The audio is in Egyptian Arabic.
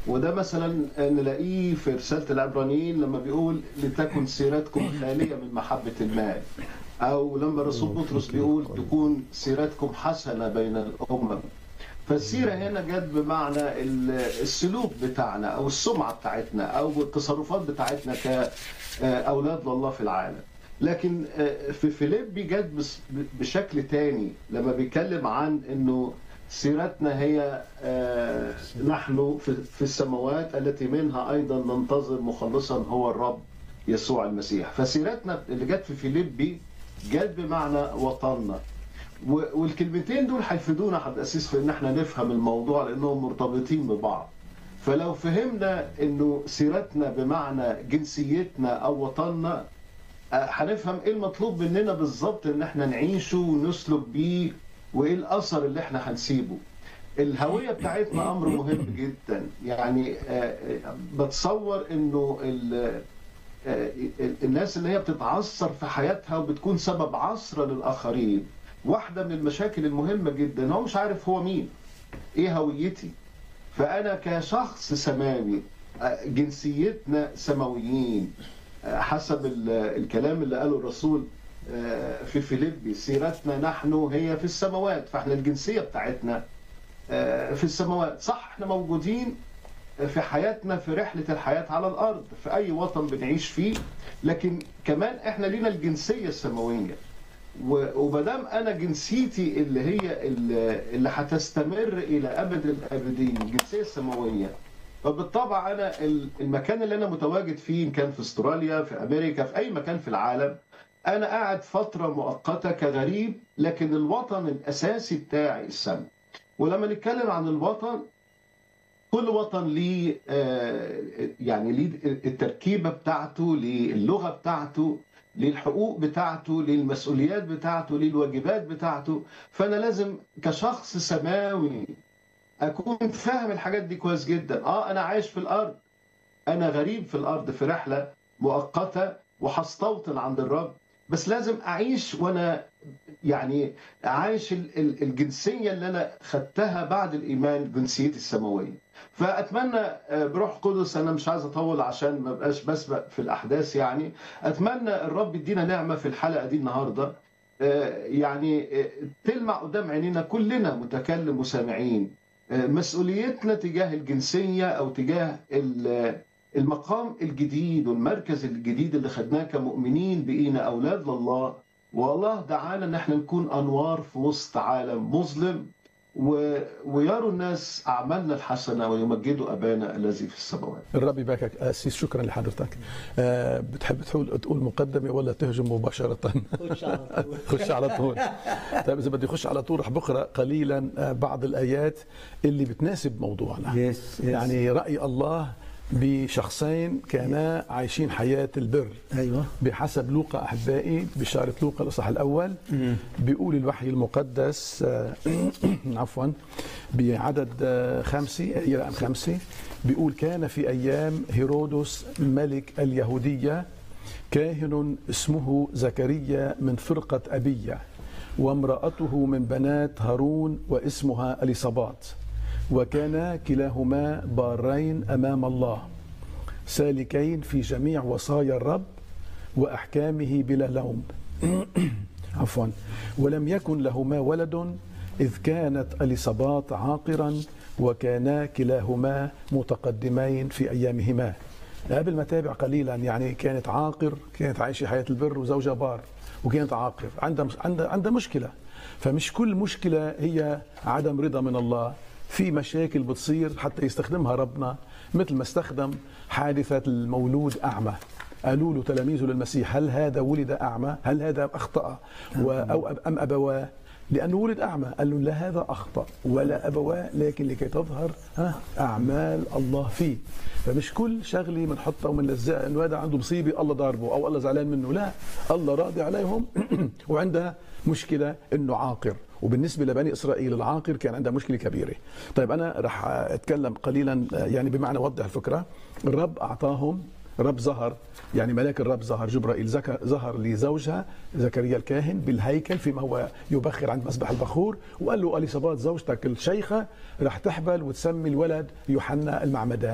وده مثلا نلاقيه في رسالة العبرانيين لما بيقول لتكن سيرتكم خالية من محبة المال أو لما الرسول بطرس بيقول تكون سيرتكم حسنة بين الأمم فالسيرة هنا جت بمعنى السلوك بتاعنا أو السمعة بتاعتنا أو التصرفات بتاعتنا كأولاد لله في العالم لكن في فيليبي جت بشكل تاني لما بيتكلم عن انه سيرتنا هي نحن في السماوات التي منها ايضا ننتظر مخلصا هو الرب يسوع المسيح فسيرتنا اللي جت في فيليبي جت بمعنى وطننا والكلمتين دول هيفيدونا حد اساس في ان احنا نفهم الموضوع لانهم مرتبطين ببعض فلو فهمنا انه سيرتنا بمعنى جنسيتنا او وطننا هنفهم ايه المطلوب مننا بالظبط ان احنا نعيشه ونسلك بيه وايه الاثر اللي احنا هنسيبه الهويه بتاعتنا امر مهم جدا يعني بتصور انه الناس اللي هي بتتعثر في حياتها وبتكون سبب عثره للاخرين واحده من المشاكل المهمه جدا هو مش عارف هو مين ايه هويتي فانا كشخص سماوي جنسيتنا سماويين حسب الكلام اللي قاله الرسول في فيليبي سيرتنا نحن هي في السماوات فاحنا الجنسيه بتاعتنا في السماوات صح احنا موجودين في حياتنا في رحله الحياه على الارض في اي وطن بنعيش فيه لكن كمان احنا لينا الجنسيه السماويه ومادام انا جنسيتي اللي هي اللي هتستمر الى ابد الابدين الجنسيه السماويه فبالطبع انا المكان اللي انا متواجد فيه ان كان في استراليا في امريكا في اي مكان في العالم انا قاعد فتره مؤقته كغريب لكن الوطن الاساسي بتاعي السماء ولما نتكلم عن الوطن كل وطن ليه يعني ليه التركيبه بتاعته ليه اللغه بتاعته ليه الحقوق بتاعته ليه المسؤوليات بتاعته ليه الواجبات بتاعته فانا لازم كشخص سماوي اكون فاهم الحاجات دي كويس جدا اه انا عايش في الارض انا غريب في الارض في رحله مؤقته وهستوطن عند الرب بس لازم اعيش وانا يعني عايش الجنسيه اللي انا خدتها بعد الايمان جنسيتي السماويه فاتمنى بروح قدس انا مش عايز اطول عشان ما بقاش بسبق في الاحداث يعني اتمنى الرب يدينا نعمه في الحلقه دي النهارده يعني تلمع قدام عينينا كلنا متكلم وسامعين مسؤوليتنا تجاه الجنسيه او تجاه المقام الجديد والمركز الجديد اللي خدناه كمؤمنين بقينا اولاد لله والله دعانا ان احنا نكون انوار في وسط عالم مظلم و... ويروا الناس اعمالنا الحسنه ويمجدوا ابانا الذي في السماوات. الرب يباركك اسيس شكرا لحضرتك. أه بتحب تقول تقول مقدمه ولا تهجم مباشره؟ خش على طول خش على طول. طيب اذا بدي اخش على طول رح بقرا قليلا بعض الايات اللي بتناسب موضوعنا. يس, يس. يعني راي الله بشخصين كانا عايشين حياة البر أيوة. بحسب لوقا أحبائي بشارة لوقا الإصحاح الأول مم. بيقول الوحي المقدس عفوا بعدد خمسة آية رقم خمسة بيقول كان في أيام هيرودس ملك اليهودية كاهن اسمه زكريا من فرقة أبية وامرأته من بنات هارون واسمها أليصابات وكانا كلاهما بارين امام الله سالكين في جميع وصايا الرب واحكامه بلا لوم عفوا ولم يكن لهما ولد اذ كانت اليصابات عاقرا وكانا كلاهما متقدمين في ايامهما قبل ما تابع قليلا يعني كانت عاقر كانت عايشه حياه البر وزوجها بار وكانت عاقر عندها عندها عندها مشكله فمش كل مشكله هي عدم رضا من الله في مشاكل بتصير حتى يستخدمها ربنا مثل ما استخدم حادثة المولود أعمى قالوا له تلاميذه للمسيح هل هذا ولد أعمى هل هذا أخطأ أو أم أبواه لأنه ولد أعمى قال له لا هذا أخطأ ولا أبواه لكن لكي تظهر أعمال الله فيه فمش كل شغلة بنحطها ومنلزقها إنه هذا عنده مصيبة الله ضاربه أو الله زعلان منه لا الله راضي عليهم وعندها مشكلة إنه عاقر وبالنسبة لبني إسرائيل العاقر كان عندها مشكلة كبيرة طيب أنا رح أتكلم قليلا يعني بمعنى وضح الفكرة الرب أعطاهم رب ظهر يعني ملاك الرب ظهر جبرائيل ظهر لزوجها زكريا الكاهن بالهيكل فيما هو يبخر عند مسبح البخور وقال له اليصابات زوجتك الشيخه رح تحبل وتسمي الولد يوحنا المعمدان